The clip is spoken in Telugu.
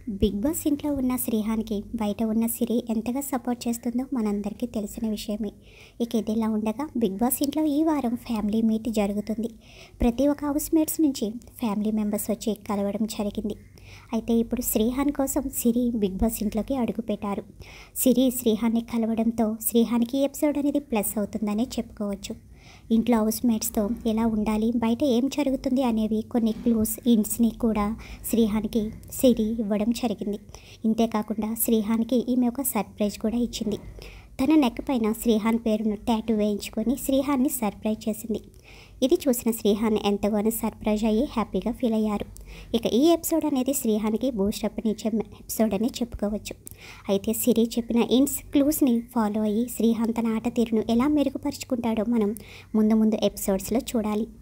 బిగ్ బాస్ ఇంట్లో ఉన్న శ్రీహాన్కి బయట ఉన్న సిరి ఎంతగా సపోర్ట్ చేస్తుందో మనందరికీ తెలిసిన విషయమే ఇక ఇదిలా ఉండగా బిగ్ బాస్ ఇంట్లో ఈ వారం ఫ్యామిలీ మీట్ జరుగుతుంది ప్రతి ఒక్క హౌస్ మేట్స్ నుంచి ఫ్యామిలీ మెంబర్స్ వచ్చి కలవడం జరిగింది అయితే ఇప్పుడు శ్రీహాన్ కోసం సిరి బిగ్ బాస్ ఇంట్లోకి అడుగుపెట్టారు సిరి శ్రీహాన్ని కలవడంతో శ్రీహాన్కి ఈ ఎపిసోడ్ అనేది ప్లస్ అవుతుందనే చెప్పుకోవచ్చు ఇంట్లో హౌస్ మేట్స్తో ఎలా ఉండాలి బయట ఏం జరుగుతుంది అనేవి కొన్ని క్లూస్ ఇంట్స్ని కూడా శ్రీహాన్కి సిరి ఇవ్వడం జరిగింది ఇంతేకాకుండా శ్రీహాన్కి ఈమె ఒక సర్ప్రైజ్ కూడా ఇచ్చింది తన నెక్ పైన శ్రీహాన్ పేరును టాటూ వేయించుకొని శ్రీహాన్ని సర్ప్రైజ్ చేసింది ఇది చూసిన శ్రీహాన్ ఎంతగానో సర్ప్రైజ్ అయ్యి హ్యాపీగా ఫీల్ అయ్యారు ఇక ఈ ఎపిసోడ్ అనేది శ్రీహాన్కి బూస్ట్ అప్పనిచ్చే ఎపిసోడ్ అని చెప్పుకోవచ్చు అయితే సిరి చెప్పిన ఇన్స్ క్లూస్ని ఫాలో అయ్యి శ్రీహాన్ తన ఆట తీరును ఎలా మెరుగుపరుచుకుంటాడో మనం ముందు ముందు ఎపిసోడ్స్లో చూడాలి